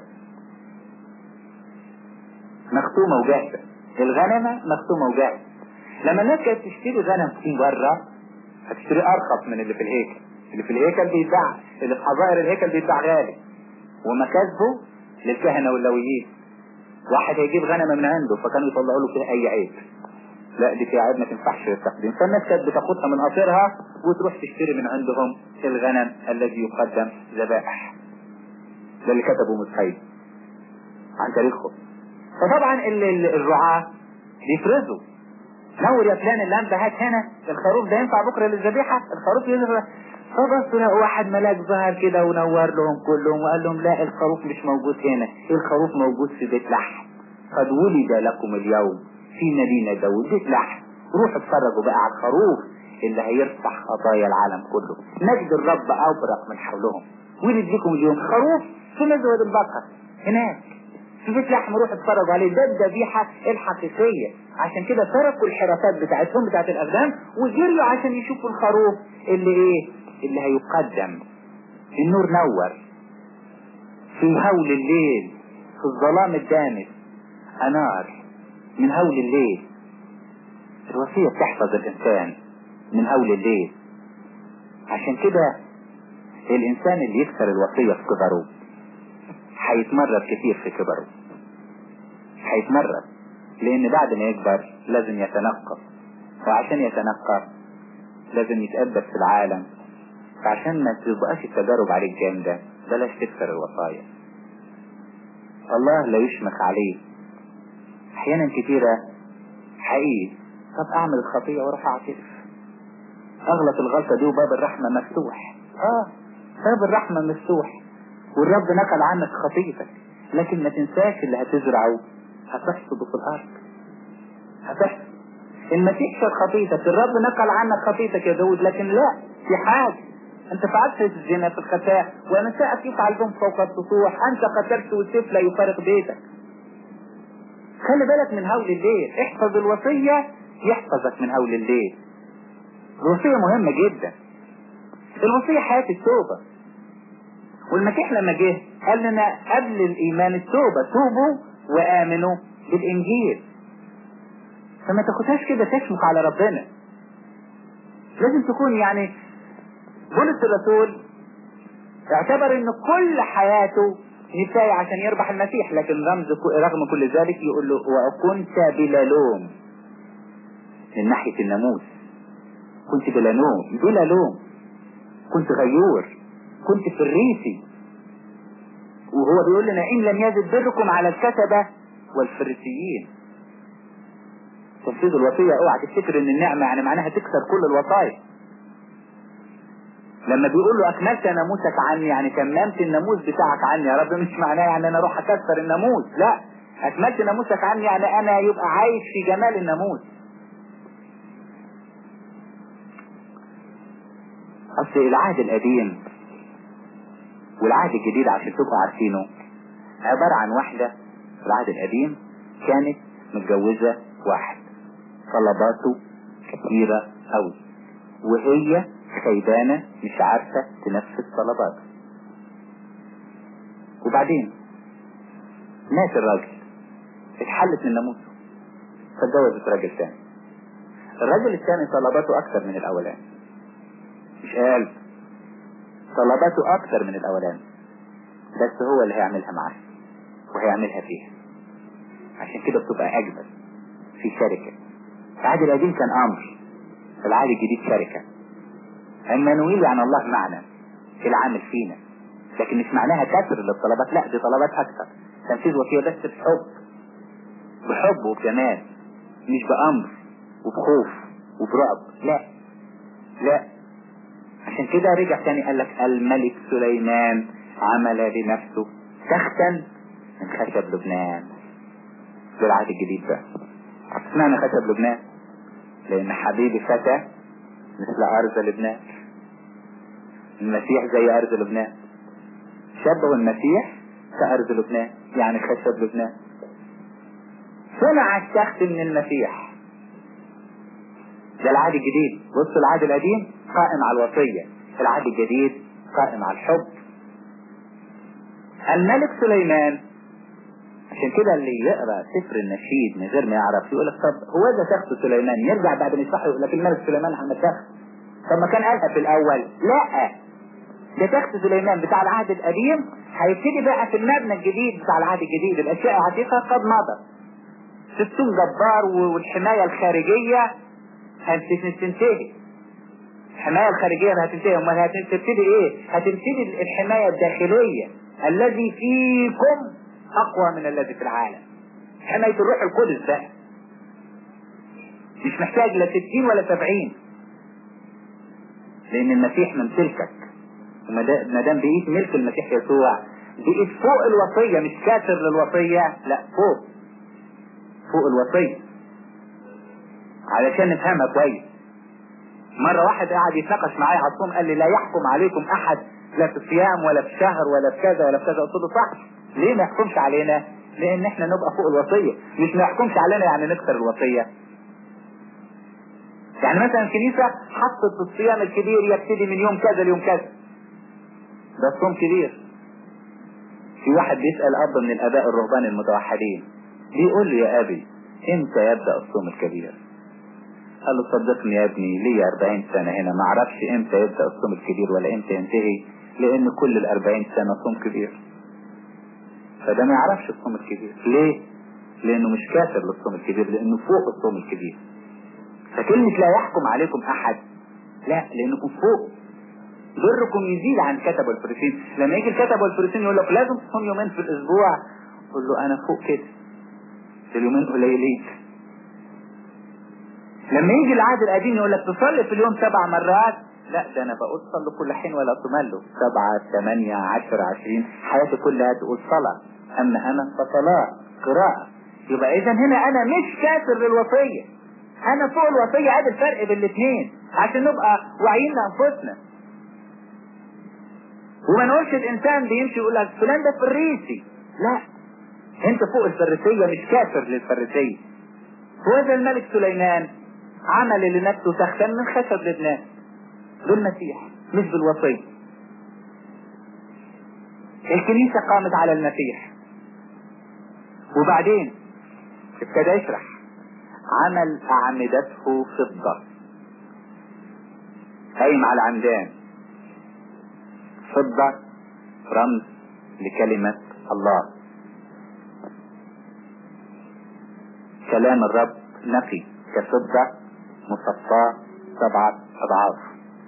مختومة وجاهزة الغنمة مختومة وجاهزة لما الناس كانت تشتري غنم من بره هتشتري ارخص من اللي في الهيكل اللي في الهيكل بيتباع اللي في حظائر الهيكل بيتباع غالي ومكاسبه للكهنة واللويين واحد هيجيب غنمة من عنده فكانوا يطلعوا له فيها اي عيب لا دي في عيب ما تنفعش للتقديم فالناس كانت بتاخدها من قصيرها وتروح تشتري من عندهم الغنم الذي يقدم ذبائح ده اللي كتبه مسحيل عن تاريخهم فطبعا الرعاة بيفرزوا نور يا فلان اللمبة هات هنا الخروف ده ينفع بكرة للذبيحة الخروف يظهر فبصوا لقوا واحد ملاك ظهر كده ونور لهم كلهم وقال لهم لا الخروف مش موجود هنا الخروف موجود في بيت لحم قد ولد لكم اليوم في مدينة داود بيت لحم روحوا اتفرجوا بقى على الخروف اللي هيرفع خطايا العالم كله مجد الرب أبرق من حولهم ولد لكم اليوم خروف في مزود البقر هناك في بيت لحم روحوا اتفرجوا عليه ده الذبيحة الحقيقية عشان كده تركوا الحراسات بتاعتهم بتاعت الأغنام وجريوا عشان يشوفوا الخروف اللي ايه اللي هيقدم النور نور في هول الليل في الظلام الدامس انار من هول الليل الوصية بتحفظ الانسان من هول الليل عشان كده الانسان اللي يكسر الوصية في كبره هيتمرد كتير في كبره هيتمرد لان بعد ما يكبر لازم يتنقى وعشان يتنقى لازم يتأدب في العالم فعشان ما تبقاش التجارب عليك جامدة بلاش تكسر الوصايا الله لا يشمخ عليه احيانا كتيرة حقيقي طب اعمل الخطية واروح اعترف اغلط الغلطة دي وباب الرحمة مفتوح اه باب الرحمة مفتوح والرب نقل عنك خطيتك لكن ما تنساش اللي هتزرعه هتحصده في الارض هتحصد المسيح شر خطيتك الرب نقل عنك خطيتك يا داود لكن لا في حاجة انت فعلت الزنا في الخفاء ونساءك يفعل بهم فوق السطوح انت قتلت والسيف لا يفارق بيتك خلي بالك من هول الليل احفظ الوصية يحفظك من هول الليل الوصية مهمة جدا الوصية حياة التوبة والمسيح لما جه قال لنا قبل الايمان التوبة توبوا وامنوا بالانجيل فما تاخدهاش كده تشمخ على ربنا لازم تكون يعني بولس الرسول اعتبر ان كل حياته نساية عشان يربح المسيح لكن رمز رغم كل ذلك يقول له وكنت بلا لوم من ناحية الناموس كنت بلا لوم بلا لوم كنت غيور كنت فريسي وهو بيقول لنا ان لم يزد بركم على الكتبة والفريسيين تنفيذ الوصية اوعى تفتكر ان النعمة يعني معناها تكسر كل الوصايا لما بيقول له اكملت ناموسك عني يعني تممت الناموس بتاعك عني يا رب مش معناه يعني انا اروح اكسر الناموس لا اكملت ناموسك عني يعني انا يبقى عايش في جمال الناموس اصل العهد القديم والعهد الجديد عشان تبقوا عارفينه عبارة عن واحدة في العهد القديم كانت متجوزة واحد طلباته كثيرة أوي وهي خيبانة مش عارفة تنفذ طلباته وبعدين مات الراجل اتحلت من ناموسه فاتجوزت راجل تاني الراجل الثاني طلباته أكثر من الأولاني مش قال طلباته أكثر من الأولاني بس هو اللي هيعملها معاه وهيعملها فيها عشان كده بتبقى أجمل في شركة العهد القديم كان أمر العهد الجديد شركة المانويل يعني الله معنا العامل فينا لكن مش معناها كسر للطلبات لا دي طلبات أكثر تنفيذ وصية بس بحب بحب وبجمال مش بأمر وبخوف وبرعب لا لا عشان كده رجع تاني قال لك الملك سليمان عمل لنفسه تختا من خشب لبنان ده العهد الجديد بقى اشمعنى خشب لبنان لان حبيبي فتى مثل ارض لبنان المسيح زي ارض لبنان شبه المسيح كارض لبنان يعني خشب لبنان صنع التخت من المسيح ده العهد الجديد بص العهد القديم قائم على الوصية العهد الجديد قائم على الحب الملك سليمان عشان كده اللي يقرا سفر النشيد من غير ما يعرف يقول لك طب هو ده تخت سليمان يرجع بعد ما يشرح يقول لك الملك سليمان عمل تخت طب ما كان قالها في الاول لا ده تخت سليمان بتاع العهد القديم هيبتدي بقى في المبنى الجديد بتاع العهد الجديد الاشياء العتيقه قد مضت ستون جبار والحمايه الخارجيه هتنتهي الحمايه الخارجيه هتنتهي امال هتبتدي ايه؟ هتبتدي الحمايه الداخليه الذي فيكم اقوى من الذي في العالم حماية الروح القدس بقى مش محتاج لا ستين ولا سبعين لان المسيح ممتلكك وما دام بقيت ملك المسيح يسوع بقيت فوق الوصية مش كاسر للوصية لا فوق فوق الوصية علشان نفهمها كويس مرة واحد قاعد يتناقش معايا على الصوم قال لي لا يحكم عليكم احد لا في صيام ولا في شهر ولا في كذا ولا في كذا قلت له صح ليه ما يحكمش علينا لان احنا نبقى فوق الوصية مش ما يحكمش علينا يعني نكسر الوصية يعني مثلا الكنيسة حطت الصيام الكبير يبتدي من يوم كذا ليوم كذا ده الصوم كبير في واحد بيسأل أب من الآباء الرهبان المتوحدين بيقول له يا أبي امتى يبدأ الصوم الكبير قال له صدقني يا ابني لي 40 سنة هنا ما اعرفش امتى يبدأ الصوم الكبير ولا امتى ينتهي لان كل ال 40 سنة صوم كبير فده ما يعرفش الصوم الكبير ليه لانه مش كافر للصوم الكبير لانه فوق الصوم الكبير فكلمة لا يحكم عليكم احد لا لانكم فوق بركم يزيد عن كتب والفريسين لما يجي الكتب والفريسين يقول لك لازم تصوم يومين في الاسبوع قول له انا فوق كده اليومين قليلين لما يجي العهد القديم يقول لك تصلي في اليوم سبع مرات لا ده انا بقول صلوا كل حين ولا تملوا سبعة ثمانية عشر عشرين حياتي كلها تقول صلاة اما انا فصلاة قراءة يبقى اذا هنا انا مش كافر للوصية انا فوق الوصية ادي الفرق بين الاثنين عشان نبقى واعيين لانفسنا وما نقولش الانسان بيمشي يقول لك فلان ده فريسي لا انت فوق الفريسية مش كافر للفريسية وهذا الملك سليمان عمل لنفسه سخن من خشب لبنان بالمسيح مش بالوصية الكنيسة قامت على المسيح وبعدين ابتدى يشرح عمل أعمدته فضة قايم على العمدان فضة رمز لكلمة الله كلام الرب نقي كفضة مصفاة سبعة أضعاف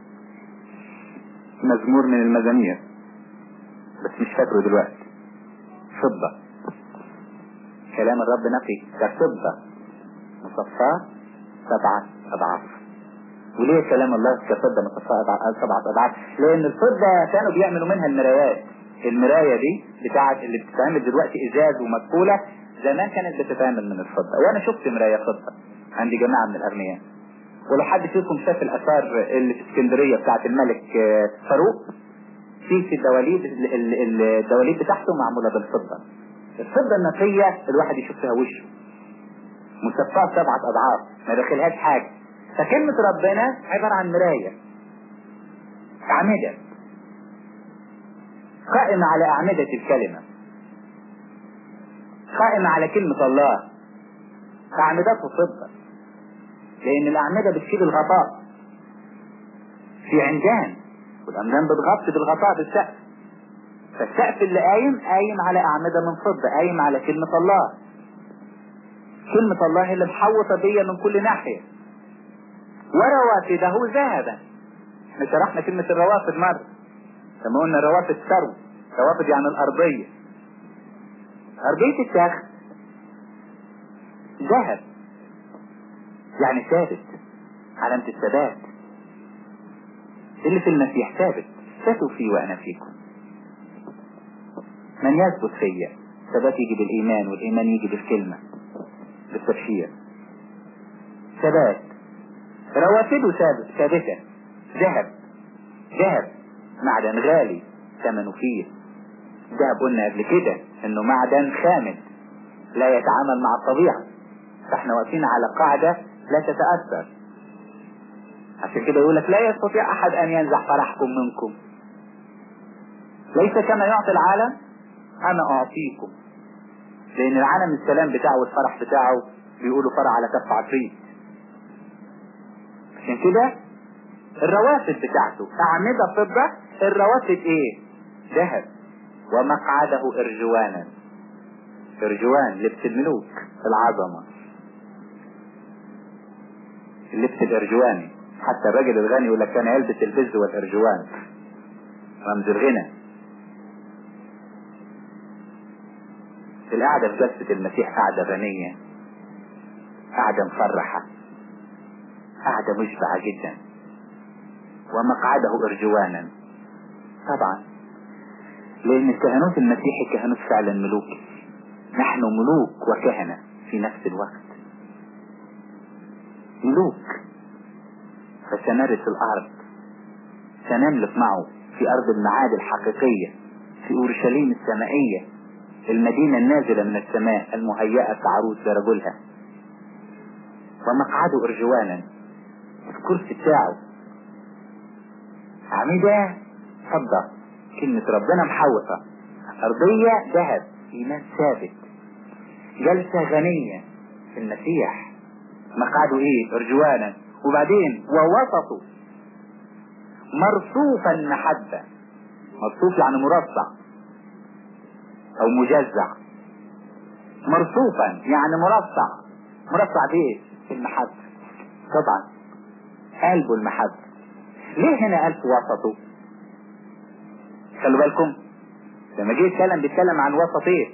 مزمور من المزامير بس مش فاكره دلوقتي فضة كلام الرب نقي كفضة مصفاة سبعة أضعاف وليه كلام الله كفضة مصفاة سبعة أضعاف لأن الفضة كانوا بيعملوا منها المرايات المراية دي بتاعت اللي بتتعمل دلوقتي إزاز ومقفولة زمان كانت بتتعمل من الفضة وأنا شفت مراية فضة عند جماعة من الأغنياء ولو حد فيكم شاف الآثار اللي في اسكندرية بتاعت الملك فاروق في في الدواليب الدواليب بتاعته معمولة بالفضة الفضة النقية الواحد يشوف فيها وشه مصفاة سبعة أضعاف ما داخلهاش حاجة فكلمة ربنا عبارة عن مراية أعمدة قائمة على أعمدة الكلمة قائمة على كلمة الله أعمدته فضة لأن الأعمدة بتشيل الغطاء في عمدان والعمدان بتغطي بالغطاء بالسقف فالسقف اللي قايم قايم على أعمدة من فضة قايم على كلمة الله كلمة الله اللي محوطة بيا من كل ناحية وروافده ذهبا احنا شرحنا كلمة الروافد مرة لما قلنا روافد ثروة روافد يعني الأرضية أرضية التخت ذهب يعني ثابت علامة الثبات اللي في المسيح ثابت ثبتوا فيه وأنا فيكم من يثبت فيا ثبات يجي بالإيمان والإيمان يجي بالكلمة بالتبشير ثبات روافده ثابتة ذهب ذهب معدن غالي ثمنه فيه الذهب قلنا قبل كده انه معدن خامد لا يتعامل مع الطبيعة فاحنا واقفين على قاعدة لا تتأثر عشان كده يقول لك لا يستطيع احد ان ينزع فرحكم منكم ليس كما يعطي العالم انا اعطيكم لان العالم السلام بتاعه والفرح بتاعه بيقولوا فرح على كف عفريت عشان كده الروافد بتاعته اعمدة فضة الروافد ايه ذهب ومقعده ارجوانا ارجوان لبس الملوك العظمة اللبس الارجواني حتى الراجل الغني يقول لك كان يلبس البز والارجوان رمز الغنى القعدة في جلسة المسيح قعدة غنية قعدة مفرحة قعدة مشبعة جدا ومقعده ارجوانا طبعا لان الكهنوت المسيحي كهنوت فعلا ملوكي نحن ملوك وكهنة في نفس الوقت ملوك فسنرث الارض سنملك معه في ارض المعاد الحقيقية في اورشليم السمائية المدينة النازلة من السماء المهيئة كعروس لرجلها ومقعده ارجوانا الكرسي بتاعه عميدة فضة كلمة ربنا محوطة أرضية ذهب إيمان ثابت جلسة غنية في المسيح مقعده إيه أرجوانا وبعدين ووسطه مرصوفا محبة مرصوف يعني مرصع أو مجزع مرصوفا يعني مرصع مرصع بإيه؟ في المحبة طبعا قلبه المحبة ليه هنا قال في وسطه خلوا بالكم لما جه يتكلم بيتكلم عن وسط ايه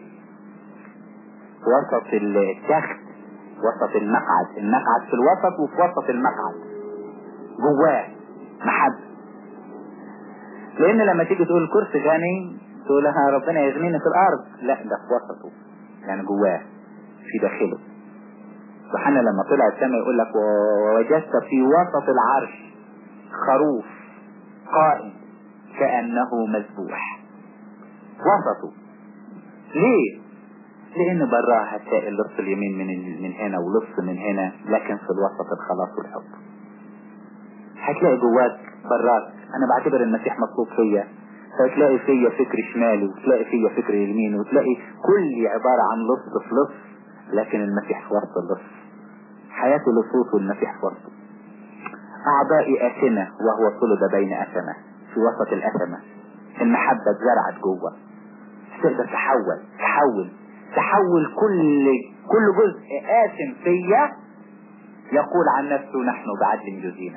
وسط التخت وسط المقعد المقعد في الوسط وفي وسط المقعد جواه محبة لان لما تيجي تقول كرسي غني تقول لها ربنا يغنيني في الارض لا ده في وسطه يعني جواه في داخله سبحانه لما طلع السماء يقول لك ووجدت في وسط العرش خروف قائم كأنه مذبوح وسطه ليه لان براه هتلاقي اللص اليمين من من هنا ولص من هنا لكن في الوسط الخلاص والحب هتلاقي جواك براك انا بعتبر المسيح مطلوب فيا فتلاقي فيا فكر شمالي وتلاقي فيا فكر يمين وتلاقي كل عبارة عن لص في لص لكن المسيح في وسط اللص حياته لصوص والمسيح في وسطه أعضائي أثمة وهو صلب بين أثمة في وسط الأثمة المحبة اتزرعت جوه تقدر تحول تحول تحول كل كل جزء آثم فيا يقول عن نفسه نحن بعدل جزينا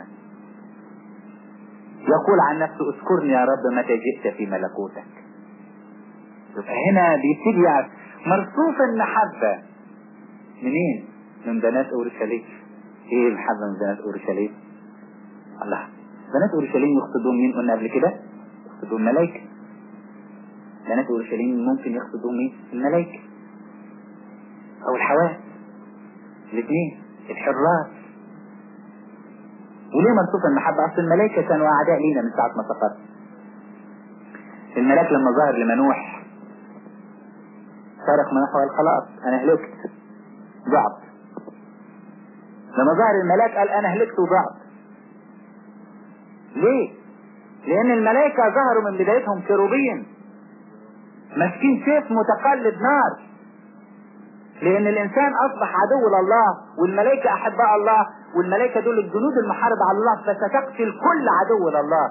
يقول عن نفسه اذكرني يا رب متى جئت في ملكوتك يبقى هنا بيبتدي يعني مرصوف المحبة منين؟ من بنات اورشليم ايه المحبة من بنات اورشليم؟ الله بنات اورشليم يقصدون مين قلنا قبل كده؟ يقصدون ملائكة بنات اورشليم ممكن يقصدون مين؟ الملائكة او الحواس الاثنين الحراس وليه منصوف المحبة اصل الملائكة كانوا اعداء لينا من ساعة ما سقط الملاك لما ظهر لمنوح صرخ منوح وقال خلاص انا هلكت ضعت لما ظهر الملاك قال انا هلكت وضعت ليه لان الملائكة ظهروا من بدايتهم كروبين ماسكين سيف متقلب نار لان الانسان اصبح عدو لله والملائكة احباء الله والملائكة دول الجنود المحاربة على الله فستقتل كل عدو لله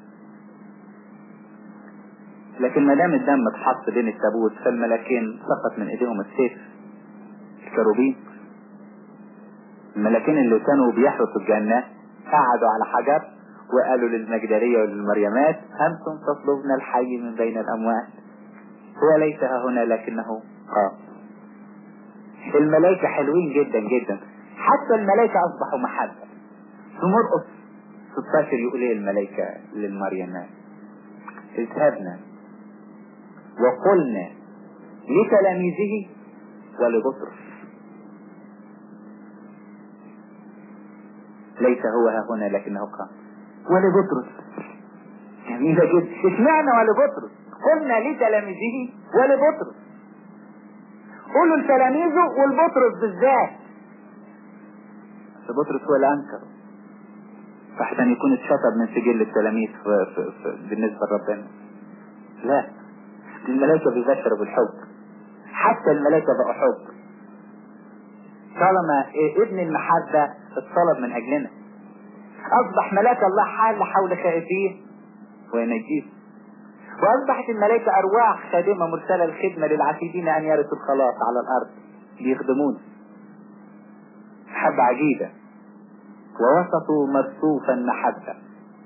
لكن ما دام الدم اتحط بين التابوت فالملاكين سقط من ايديهم السيف الكروبين الملاكين اللي كانوا بيحرسوا الجنة قعدوا على حجر وقالوا للمجدرية وللمريمات أنتم تطلبن الحي من بين الأموات هو ليس هنا لكنه قام الملائكة حلوين جدا جدا حتى الملائكة أصبحوا محبة في مرقص 16 يقول ايه الملائكة للمريمات اذهبنا وقلنا لتلاميذه ولبطرس ليس هو ها هنا لكنه قام ولبطرس جميلة جدا اشمعنى ولبطرس قلنا لتلاميذه ولبطرس قولوا لتلاميذه والبطرس بالذات بس بطرس هو اللي انكر فاحسن يكون اتشطب من سجل التلاميذ في في في بالنسبة لربنا لا الملائكة بيبشروا بالحب حتى الملائكة بقوا حب طالما ابن المحبة اتصلب من اجلنا اصبح ملاك الله حال حول خائفيه وينجيه واصبحت الملائكة ارواح خادمة مرسلة الخدمة للعتيدين ان يرثوا الخلاص على الارض بيخدمون محبة عجيبة ووسطوا مرصوفا محبة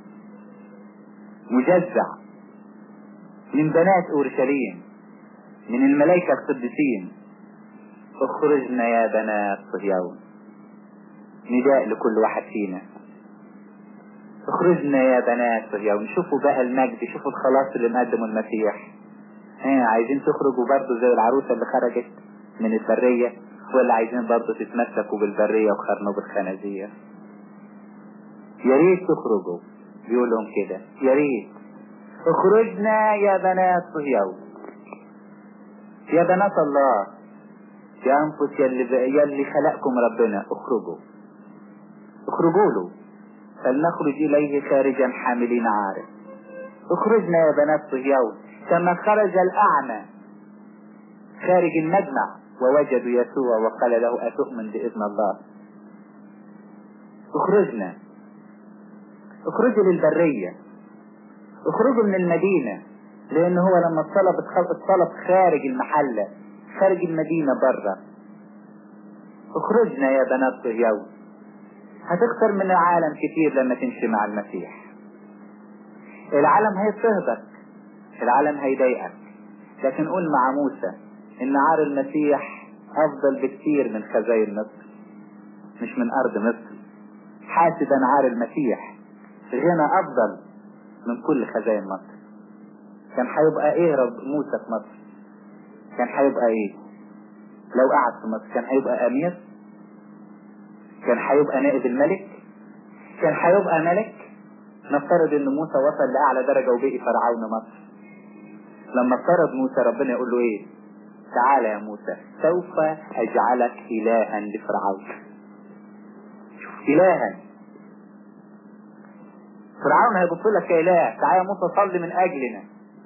مجزع من بنات اورشليم من الملائكة القديسين اخرجنا يا بنات صهيون نداء لكل واحد فينا اخرجنا يا بنات صهيون شوفوا بقى المجد شوفوا الخلاص اللي مقدمه المسيح ها عايزين تخرجوا برضه زي العروسة اللي خرجت من البرية ولا عايزين برضه تتمسكوا بالبرية وخرنوا بالخنازير يا ريت تخرجوا بيقول لهم كده يا ريت اخرجنا يا بنات صهيون يا بنات الله يا انفس يلي, يلي خلقكم ربنا اخرجوا اخرجوا له فلنخرج إليه خارجا حاملين عارف اخرجنا يا بنات صهيون كما خرج الأعمى خارج المجمع ووجدوا يسوع وقال له أتؤمن بإذن الله اخرجنا اخرجوا للبرية اخرجوا من المدينة لان هو لما الطلب الطلب خارج المحلة خارج المدينة برا اخرجنا يا بنات صهيون هتخسر من العالم كتير لما تمشي مع المسيح العالم هيضطهدك العالم هيضايقك لكن قول مع موسى ان عار المسيح افضل بكتير من خزاين مصر مش من ارض مصر حاسبا عار المسيح غنى افضل من كل خزاين مصر كان هيبقى ايه رب موسى في مصر كان هيبقى ايه لو قعد في مصر كان هيبقى امير كان هيبقى نائب الملك كان هيبقى ملك نفترض ان موسى وصل لاعلى درجة وبقي فرعون مصر لما افترض موسى ربنا يقول له ايه تعالى يا موسى سوف اجعلك الها لفرعون الها فرعون هيبص لك كاله تعالى يا موسى صل من اجلنا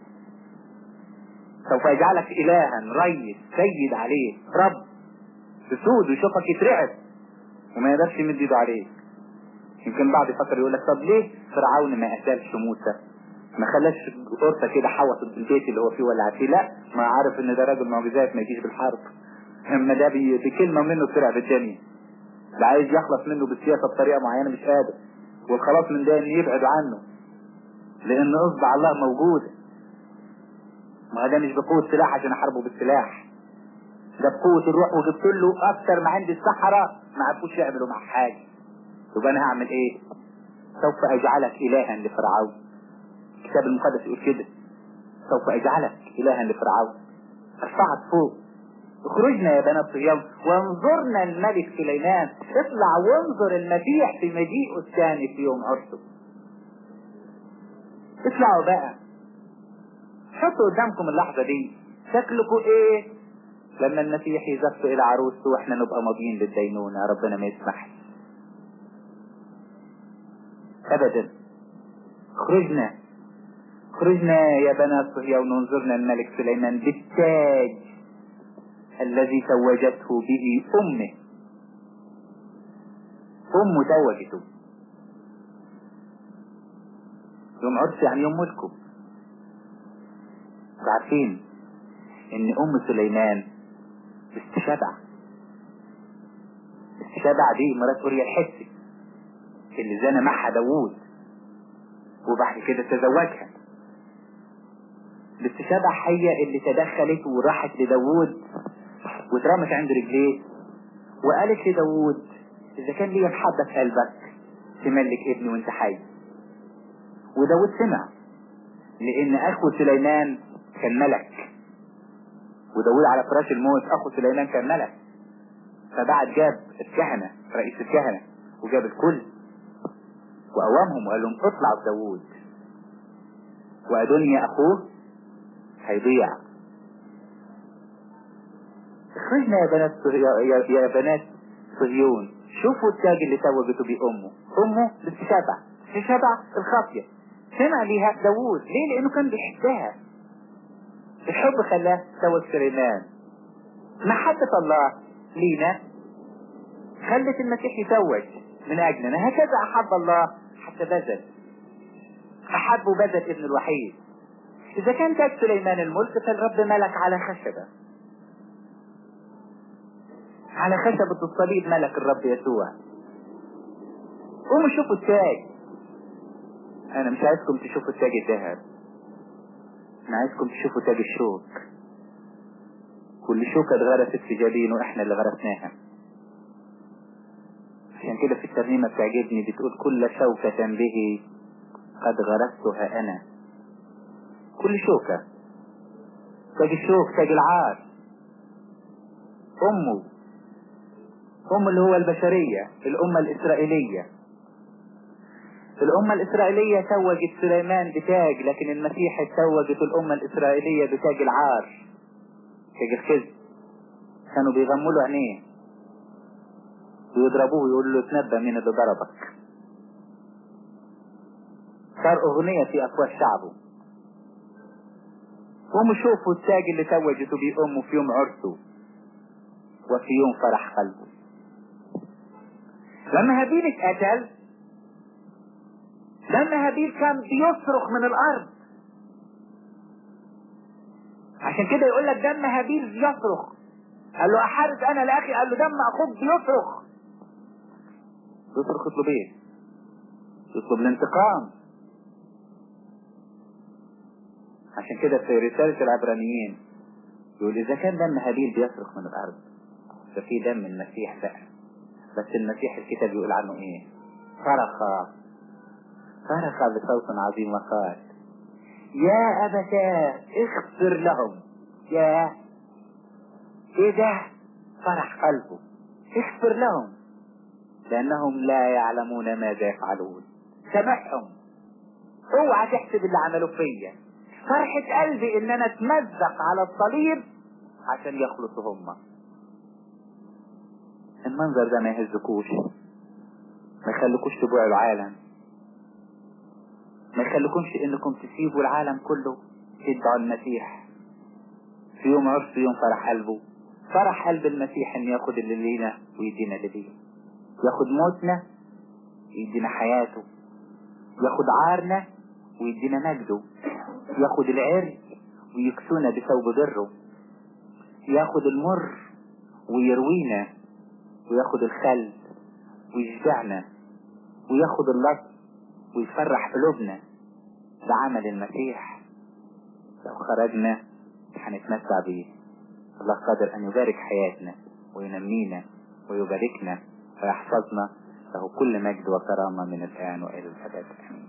سوف يجعلك الها ريس سيد عليه رب تسود ويشوفك يترعب وما يقدرش يمد ايده عليك يمكن بعض يفكر يقول لك طب ليه فرعون ما قتلش موسى ما خلاش قرصة كده حوط البيت اللي هو فيه ولا فيه لا ما عارف ان ده راجل معجزات ما يجيش بالحرب اما ده بكلمة منه ترعب الدنيا ده عايز يخلص منه بالسياسة بطريقة معينة مش قادر والخلاص من ده ان يبعدوا عنه لان اصبع الله موجودة ما ده مش بقوة سلاح عشان احاربه بالسلاح ده بقوة الروح وجبت له اكتر ما عند السحرة ما عرفوش يعملوا مع حاجة يبقى انا هعمل ايه سوف اجعلك الها لفرعون الكتاب المقدس يقول كده سوف اجعلك الها لفرعون ارفعك فوق اخرجنا يا بنات صهيون وانظرنا الملك سليمان اطلع وانظر المسيح في مجيئه الثاني في يوم عرسه اطلعوا بقى حطوا قدامكم اللحظة دي شكلكم ايه لما المسيح يزف الى عروسته واحنا نبقى ماضيين للدينونة ربنا ما يسمح ابدا خرجنا خرجنا يا بنات صهيون وانظرنا الملك سليمان بالتاج الذي توجته به امه امه توجته يوم عرس يعني يوم ملكه عارفين ان ام سليمان استشبع استشبع دي مرات اوريا الحسي اللي زنى معها داوود وبعد كده تزوجها باستشبع هي اللي تدخلت وراحت لداوود واترمت عند رجليه وقالت لداوود اذا كان ليا محبة في قلبك تملك ابني وانت حي وداوود سمع لان اخو سليمان كان ملك وداود على فراش الموت اخو سليمان كان ملك فبعد جاب الكهنة رئيس الكهنة وجاب الكل وقوامهم وقال لهم اطلعوا بداود وادونيا اخوه هيضيع اخرجنا يا بنات يا, يا بنات صهيون شوفوا التاج اللي توجته بيه امه امه باستشبع استشبع الخافية سمع ليها داوود ليه لانه كان بيحبها الحب خلاه توج سليمان محبة الله لينا خلت المسيح يتوج من اجلنا هكذا احب الله حتى بذل احب وبذل ابن الوحيد اذا كان تاج سليمان الملك فالرب ملك على خشبة على خشبة الصليب ملك الرب يسوع قوموا شوفوا التاج انا مش عايزكم تشوفوا التاج الذهب انا عايزكم تشوفوا تاج الشوك كل شوكة اتغرست في جبينه احنا اللي غرسناها عشان كده في الترنيمة بتعجبني بتقول كل شوكة به قد غرستها انا كل شوكة تاج الشوك تاج العار امه ام اللي هو البشرية الامة الاسرائيلية الأمة الإسرائيلية توجت سليمان بتاج لكن المسيح توجت الأمة الإسرائيلية بتاج العار تاج الخزي كانوا بيغموا له عينيه ويضربوه ويقولوا له تنبأ مين اللي ضربك صار أغنية في أفواه شعبه قوموا شوفوا التاج اللي توجته بيه أمه في يوم عرسه وفي يوم فرح قلبه لما هابيل اتقتل لما هابيل كان بيصرخ من الأرض عشان كده يقول لك دم هابيل يصرخ قال له أحارس أنا لأخي قال له دم أخوك بيصرخ يصرخ يطلب إيه؟ يطلب الانتقام عشان كده في رسالة العبرانيين يقول إذا كان دم هابيل بيصرخ من الأرض ففي دم المسيح بقى بس المسيح الكتاب يقول عنه إيه؟ صرخ صرخ بصوت عظيم وقال يا أبتاه اغفر لهم يا ايه ده فرح قلبه اغفر لهم لانهم لا يعلمون ماذا يفعلون سامحهم اوعى تحسب اللي عملوه فيا فرحة قلبي ان انا اتمزق على الصليب عشان يخلصوا هما المنظر ده ما يهزكوش ما يخليكوش تبيعوا العالم ما يخليكمش انكم تسيبوا العالم كله تدعوا المسيح في يوم عرس يوم فرح قلبه فرح قلب المسيح ان ياخد اللي لينا ويدينا اللي ليه ياخد موتنا ويدينا حياته ياخد عارنا ويدينا مجده ياخد العرق ويكسونا بثوب بره ياخد المر ويروينا وياخد الخل ويشبعنا وياخد اللطف ويفرح قلوبنا بعمل المسيح لو خرجنا هنتمتع بيه الله قادر أن يبارك حياتنا وينمينا ويباركنا ويحفظنا له كل مجد وكرامة من الآن وإلى الأبد آمين